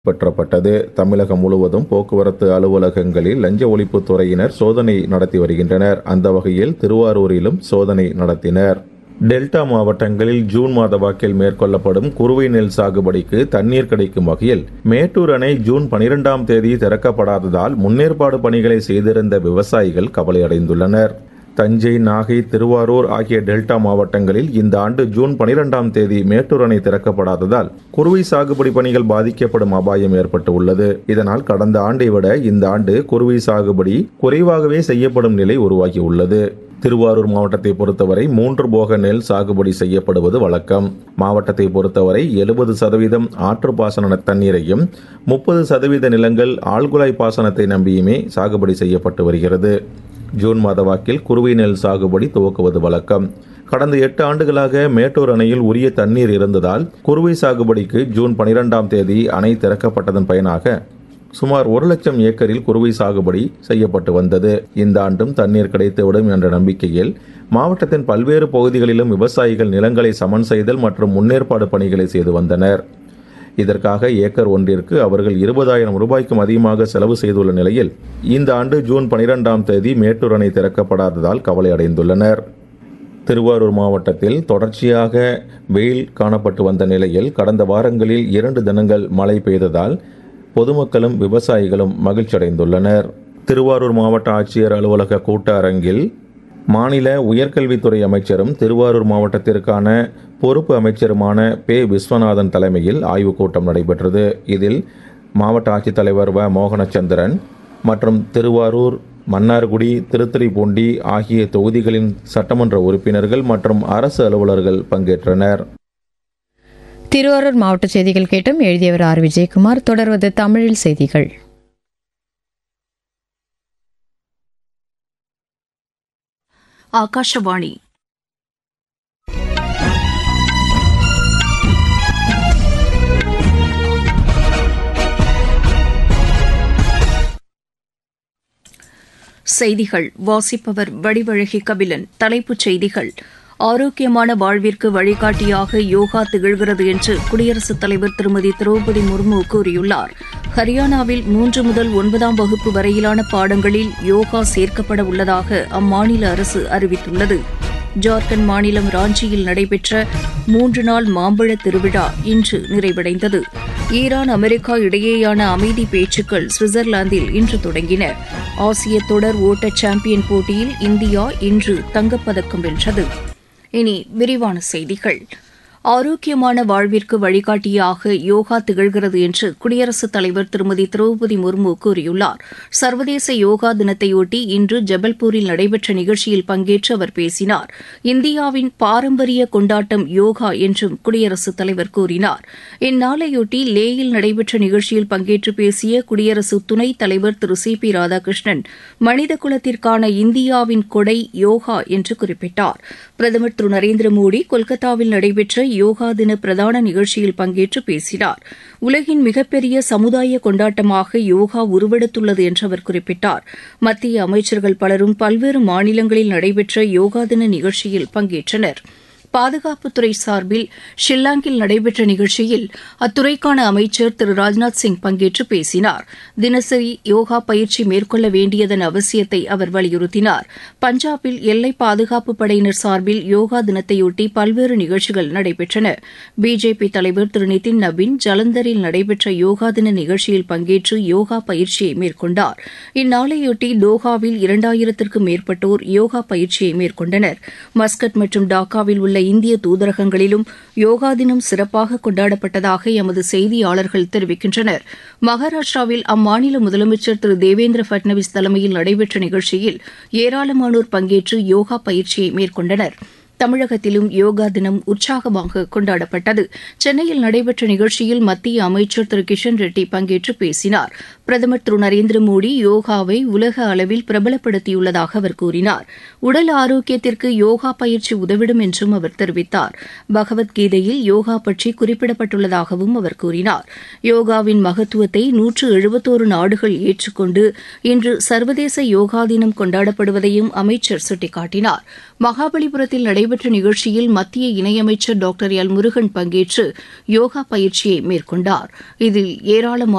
கைப்பற்றப்பட்டது தமிழகம் முழுவதும் போக்குவரத்து அலுவலகங்களில் லஞ்ச ஒழிப்புத் துறையினர் சோதனை நடத்தி வருகின்றனர் அந்த வகையில் திருவாரூரிலும் சோதனை நடத்தினர் டெல்டா மாவட்டங்களில் ஜூன் மாத வாக்கில் மேற்கொள்ளப்படும் குறுவை நெல் சாகுபடிக்கு தண்ணீர் கிடைக்கும் வகையில் மேட்டூர் அணை ஜூன் பனிரெண்டாம் தேதி திறக்கப்படாததால் முன்னேற்பாடு பணிகளை செய்திருந்த விவசாயிகள் கவலையடைந்துள்ளனர் தஞ்சை நாகை திருவாரூர் ஆகிய டெல்டா மாவட்டங்களில் இந்த ஆண்டு ஜூன் பனிரெண்டாம் தேதி மேட்டூர் அணை திறக்கப்படாததால் குறுவை சாகுபடி பணிகள் பாதிக்கப்படும் அபாயம் ஏற்பட்டு உள்ளது இதனால் கடந்த ஆண்டை விட இந்த ஆண்டு குறுவை சாகுபடி குறைவாகவே செய்யப்படும் நிலை உருவாகியுள்ளது திருவாரூர் மாவட்டத்தை பொறுத்தவரை மூன்று போக நெல் சாகுபடி செய்யப்படுவது வழக்கம் மாவட்டத்தை பொறுத்தவரை எழுபது சதவீதம் ஆற்று பாசன தண்ணீரையும் முப்பது சதவீத நிலங்கள் ஆழ்குழாய் பாசனத்தை நம்பியுமே சாகுபடி செய்யப்பட்டு வருகிறது ஜூன் மாத வாக்கில் குறுவை நெல் சாகுபடி துவக்குவது வழக்கம் கடந்த எட்டு ஆண்டுகளாக மேட்டூர் அணையில் உரிய தண்ணீர் இருந்ததால் குறுவை சாகுபடிக்கு ஜூன் பனிரெண்டாம் தேதி அணை திறக்கப்பட்டதன் பயனாக சுமார் ஒரு லட்சம் ஏக்கரில் குறுவை சாகுபடி செய்யப்பட்டு வந்தது இந்த ஆண்டும் தண்ணீர் கிடைத்துவிடும் என்ற நம்பிக்கையில் மாவட்டத்தின் பல்வேறு பகுதிகளிலும் விவசாயிகள் நிலங்களை சமன் செய்தல் மற்றும் முன்னேற்பாடு பணிகளை செய்து வந்தனர் இதற்காக ஏக்கர் ஒன்றிற்கு அவர்கள் இருபதாயிரம் ரூபாய்க்கும் அதிகமாக செலவு செய்துள்ள நிலையில் இந்த ஆண்டு ஜூன் பனிரெண்டாம் தேதி மேட்டூர் அணை திறக்கப்படாததால் கவலை அடைந்துள்ளனர் திருவாரூர் மாவட்டத்தில் தொடர்ச்சியாக வெயில் காணப்பட்டு வந்த நிலையில் கடந்த வாரங்களில் இரண்டு தினங்கள் மழை பெய்ததால் பொதுமக்களும் விவசாயிகளும் மகிழ்ச்சியடைந்துள்ளனர் திருவாரூர் மாவட்ட ஆட்சியர் அலுவலக கூட்ட அரங்கில் மாநில உயர்கல்வித்துறை அமைச்சரும் திருவாரூர் மாவட்டத்திற்கான பொறுப்பு அமைச்சருமான பே விஸ்வநாதன் தலைமையில் ஆய்வுக் கூட்டம் நடைபெற்றது இதில் மாவட்ட ஆட்சித்தலைவர் வ மோகனச்சந்திரன் மற்றும் திருவாரூர் மன்னார்குடி திருத்துறைப்பூண்டி ஆகிய தொகுதிகளின் சட்டமன்ற உறுப்பினர்கள் மற்றும் அரசு அலுவலர்கள் பங்கேற்றனர் திருவாரூர் மாவட்ட செய்திகள் கேட்டும் எழுதியவர் ஆர் விஜயகுமார் தொடர்வது தமிழில் செய்திகள் ಆಕಾಶವಾಣಿ செய்திகள் வாசிப்பவர் வடிவழகி கபிலன் தலைப்புச் செய்திகள் ஆரோக்கியமான வாழ்விற்கு வழிகாட்டியாக யோகா திகழ்கிறது என்று குடியரசுத் தலைவர் திருமதி திரௌபதி முர்மு கூறியுள்ளார் ஹரியானாவில் மூன்று முதல் ஒன்பதாம் வகுப்பு வரையிலான பாடங்களில் யோகா சேர்க்கப்பட உள்ளதாக அம்மாநில அரசு அறிவித்துள்ளது ஜார்க்கண்ட் மாநிலம் ராஞ்சியில் நடைபெற்ற மூன்று நாள் மாம்பழ திருவிழா இன்று நிறைவடைந்தது ஈரான் அமெரிக்கா இடையேயான அமைதி பேச்சுக்கள் சுவிட்சர்லாந்தில் இன்று தொடங்கின ஆசிய தொடர் ஓட்ட சாம்பியன் போட்டியில் இந்தியா இன்று தங்கப்பதக்கம் வென்றது இனி விரிவான செய்திகள் ஆரோக்கியமான வாழ்விற்கு வழிகாட்டியாக யோகா திகழ்கிறது என்று குடியரசுத் தலைவர் திருமதி திரௌபதி முர்மு கூறியுள்ளார் சர்வதேச யோகா தினத்தையொட்டி இன்று ஜபல்பூரில் நடைபெற்ற நிகழ்ச்சியில் பங்கேற்று அவர் பேசினார் இந்தியாவின் பாரம்பரிய கொண்டாட்டம் யோகா என்றும் குடியரசுத் தலைவர் கூறினார் இந்நாளையொட்டி லேயில் நடைபெற்ற நிகழ்ச்சியில் பங்கேற்று பேசிய குடியரசு துணைத் தலைவர் திரு சி பி ராதாகிருஷ்ணன் மனித குலத்திற்கான இந்தியாவின் கொடை யோகா என்று குறிப்பிட்டார் பிரதமர் திரு நரேந்திர மோடி கொல்கத்தாவில் நடைபெற்ற யோகா தின பிரதான நிகழ்ச்சியில் பங்கேற்று பேசினார் உலகின் மிகப்பெரிய சமுதாய கொண்டாட்டமாக யோகா உருவெடுத்துள்ளது என்று அவர் குறிப்பிட்டார் மத்திய அமைச்சர்கள் பலரும் பல்வேறு மாநிலங்களில் நடைபெற்ற யோகா தின நிகழ்ச்சியில் பங்கேற்றனா் பாதுகாப்புத்துறை சார்பில் ஷில்லாங்கில் நடைபெற்ற நிகழ்ச்சியில் அத்துறைக்கான அமைச்சர் திரு ராஜ்நாத் சிங் பங்கேற்று பேசினார் தினசரி யோகா பயிற்சி மேற்கொள்ள வேண்டியதன் அவசியத்தை அவர் வலியுறுத்தினார் பஞ்சாபில் எல்லை பாதுகாப்பு படையினர் சார்பில் யோகா தினத்தையொட்டி பல்வேறு நிகழ்ச்சிகள் நடைபெற்றன பிஜேபி தலைவர் திரு நிதின் நபின் ஜலந்தரில் நடைபெற்ற யோகா தின நிகழ்ச்சியில் பங்கேற்று யோகா பயிற்சியை மேற்கொண்டார் இந்நாளையொட்டி தோஹாவில் இரண்டாயிரத்திற்கும் மேற்பட்டோர் யோகா பயிற்சியை மேற்கொண்டனர் மஸ்கட் மற்றும் டாக்காவில் உள்ள இந்திய தூதரகங்களிலும் யோகா தினம் சிறப்பாக கொண்டாடப்பட்டதாக எமது செய்தியாளர்கள் தெரிவிக்கின்றனர் மகாராஷ்டிராவில் அம்மாநில முதலமைச்சர் திரு தேவேந்திர பட்னவிஸ் தலைமையில் நடைபெற்ற நிகழ்ச்சியில் ஏராளமானோர் பங்கேற்று யோகா பயிற்சியை மேற்கொண்டனா் தமிழகத்திலும் யோகா தினம் உற்சாகமாக கொண்டாடப்பட்டது சென்னையில் நடைபெற்ற நிகழ்ச்சியில் மத்திய அமைச்சர் திரு கிஷன் ரெட்டி பங்கேற்று பேசினார் பிரதமர் திரு நரேந்திர மோடி யோகாவை உலக அளவில் பிரபலப்படுத்தியுள்ளதாக அவர் கூறினார் உடல் ஆரோக்கியத்திற்கு யோகா பயிற்சி உதவிடும் என்றும் அவர் தெரிவித்தார் பகவத்கீதையில் யோகா பற்றி குறிப்பிடப்பட்டுள்ளதாகவும் அவர் கூறினார் யோகாவின் மகத்துவத்தை நூற்று எழுபத்தோரு நாடுகள் ஏற்றுக்கொண்டு இன்று சர்வதேச யோகா தினம் கொண்டாடப்படுவதையும் அமைச்சர் சுட்டிக்காட்டினார் மகாபலிபுரத்தில் நடைபெற்ற நிகழ்ச்சியில் மத்திய இணையமைச்சர் டாக்டர் எல் முருகன் பங்கேற்று யோகா பயிற்சியை மேற்கொண்டார் இதில் ஏராளமான